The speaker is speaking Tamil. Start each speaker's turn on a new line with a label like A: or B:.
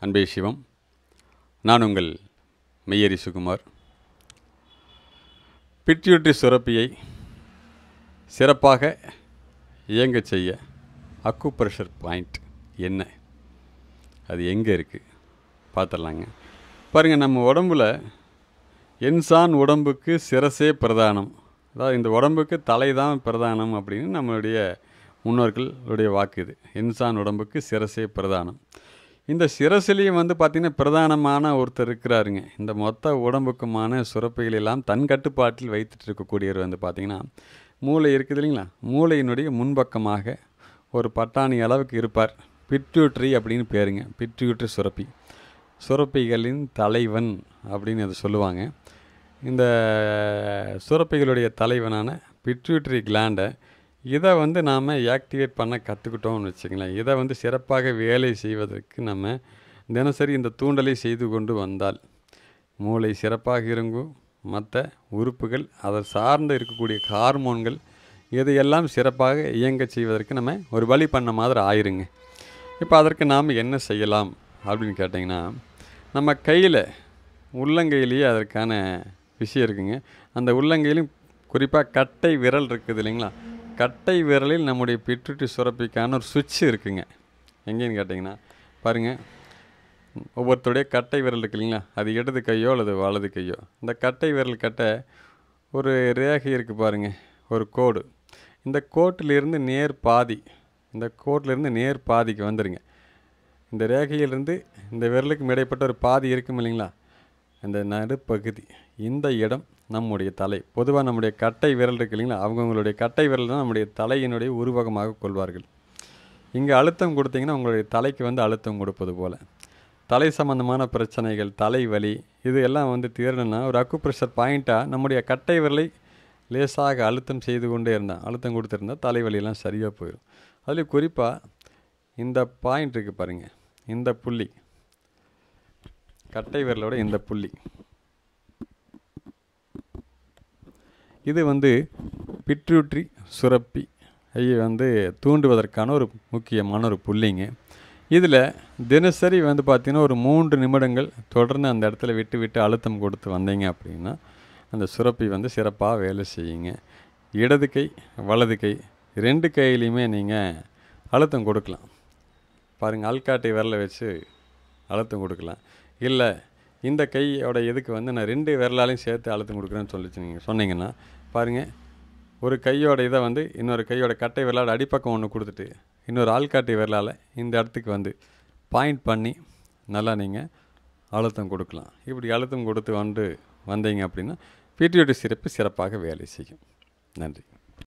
A: அன்பே சிவம் நான் உங்கள் மெய்யரி சுகுமார் பிட்யூட்ரி சுரப்பியை சிறப்பாக இயங்கச் செய்ய அக்குப்ரெஷர் பாயிண்ட் என்ன அது எங்கே இருக்குது பார்த்துடலாங்க பாருங்கள் நம்ம உடம்புல இன்சான் உடம்புக்கு சிரசே பிரதானம் அதாவது இந்த உடம்புக்கு தலை தான் பிரதானம் அப்படின்னு நம்மளுடைய முன்னோர்களுடைய வாக்கு இது இன்சான் உடம்புக்கு சிரசே பிரதானம் இந்த சிரசிலையும் வந்து பார்த்திங்கன்னா பிரதானமான ஒருத்தர் இருக்கிறாருங்க இந்த மொத்த உடம்புக்குமான சுரப்பைகள் எல்லாம் தன் கட்டுப்பாட்டில் வைத்துட்டு இருக்கக்கூடியவர் வந்து பார்த்திங்கன்னா மூளை இருக்குது இல்லைங்களா மூளையினுடைய முன்பக்கமாக ஒரு பட்டாணி அளவுக்கு இருப்பார் பிட்யூட்ரி அப்படின்னு பேருங்க பிட்யூட்ரி சுரப்பி சுரப்பிகளின் தலைவன் அப்படின்னு அதை சொல்லுவாங்க இந்த சுரப்பிகளுடைய தலைவனான பிட்யூட்ரி கிளாண்டை இதை வந்து நாம் ஆக்டிவேட் பண்ண கற்றுக்கிட்டோம்னு வச்சுங்களேன் இதை வந்து சிறப்பாக வேலை செய்வதற்கு நம்ம தினசரி இந்த தூண்டலை செய்து கொண்டு வந்தால் மூளை சிறப்பாக இருங்கும் மற்ற உறுப்புகள் அதை சார்ந்து இருக்கக்கூடிய ஹார்மோன்கள் இதையெல்லாம் சிறப்பாக இயங்க செய்வதற்கு நம்ம ஒரு வழி பண்ண மாதிரி ஆயிருங்க இப்போ அதற்கு நாம் என்ன செய்யலாம் அப்படின்னு கேட்டிங்கன்னா நம்ம கையில் உள்ளங்கையிலேயே அதற்கான விஷயம் இருக்குங்க அந்த உள்ளங்கையிலும் குறிப்பாக கட்டை விரல் இருக்குது இல்லைங்களா கட்டை விரலில் நம்முடைய பிட்ருட்டி சுரப்பிக்கான ஒரு சுவிட்ச் இருக்குங்க எங்கேன்னு கேட்டிங்கன்னா பாருங்கள் ஒவ்வொருத்தருடைய கட்டை விரல் இருக்கு இல்லைங்களா அது இடது கையோ அல்லது வலது கையோ இந்த கட்டை விரல் கட்ட ஒரு ரேகை இருக்குது பாருங்கள் ஒரு கோடு இந்த கோட்டிலிருந்து நேர் பாதி இந்த கோட்டிலிருந்து நேர் பாதிக்கு வந்துடுங்க இந்த ரேகையிலிருந்து இந்த விரலுக்கு இடைப்பட்ட ஒரு பாதி இருக்கும் இல்லைங்களா அந்த நடுப்பகுதி இந்த இடம் நம்முடைய தலை பொதுவாக நம்முடைய கட்டை விரல் இருக்கு இல்லைங்களா அவங்கவுங்களுடைய கட்டை விரல் தான் நம்முடைய தலையினுடைய உருவகமாக கொள்வார்கள் இங்கே அழுத்தம் கொடுத்தீங்கன்னா உங்களுடைய தலைக்கு வந்து அழுத்தம் கொடுப்பது போல் தலை சம்பந்தமான பிரச்சனைகள் தலைவலி இது எல்லாம் வந்து தீரணும்னா ஒரு அக்கு ப்ரெஷர் பாயிண்ட்டாக நம்முடைய கட்டை விரலை லேசாக அழுத்தம் செய்து கொண்டே இருந்தால் அழுத்தம் கொடுத்துருந்தா தலைவலியெல்லாம் சரியாக போயிடும் அதுலேயும் குறிப்பாக இந்த பாயிண்ட் இருக்குது பாருங்கள் இந்த புள்ளி கட்டை விரலோட இந்த புள்ளி இது வந்து பிட்ரூட்ரி சுரப்பி ஐயை வந்து தூண்டுவதற்கான ஒரு முக்கியமான ஒரு புள்ளிங்க இதில் தினசரி வந்து பார்த்திங்கன்னா ஒரு மூன்று நிமிடங்கள் தொடர்ந்து அந்த இடத்துல விட்டு விட்டு அழுத்தம் கொடுத்து வந்தீங்க அப்படின்னா அந்த சுரப்பி வந்து சிறப்பாக வேலை செய்யுங்க இடது கை வலது கை ரெண்டு கையிலையுமே நீங்கள் அழுத்தம் கொடுக்கலாம் பாருங்கள் ஆள்காட்டை விரலை வச்சு அழுத்தம் கொடுக்கலாம் இல்லை இந்த கையோட இதுக்கு வந்து நான் ரெண்டு விரலாலையும் சேர்த்து அழுத்தம் கொடுக்குறேன்னு சொல்லிச்சு நீங்கள் சொன்னீங்கன்னா பாருங்கள் ஒரு கையோட இதை வந்து இன்னொரு கையோட கட்டை விரலால் அடிப்பக்கம் ஒன்று கொடுத்துட்டு இன்னொரு ஆள்காட்டி விரலால் இந்த இடத்துக்கு வந்து பாயிண்ட் பண்ணி நல்லா நீங்கள் அழுத்தம் கொடுக்கலாம் இப்படி அழுத்தம் கொடுத்து வந்து வந்தீங்க அப்படின்னா பிடிஓடி சிறப்பு சிறப்பாக வேலை செய்யும் நன்றி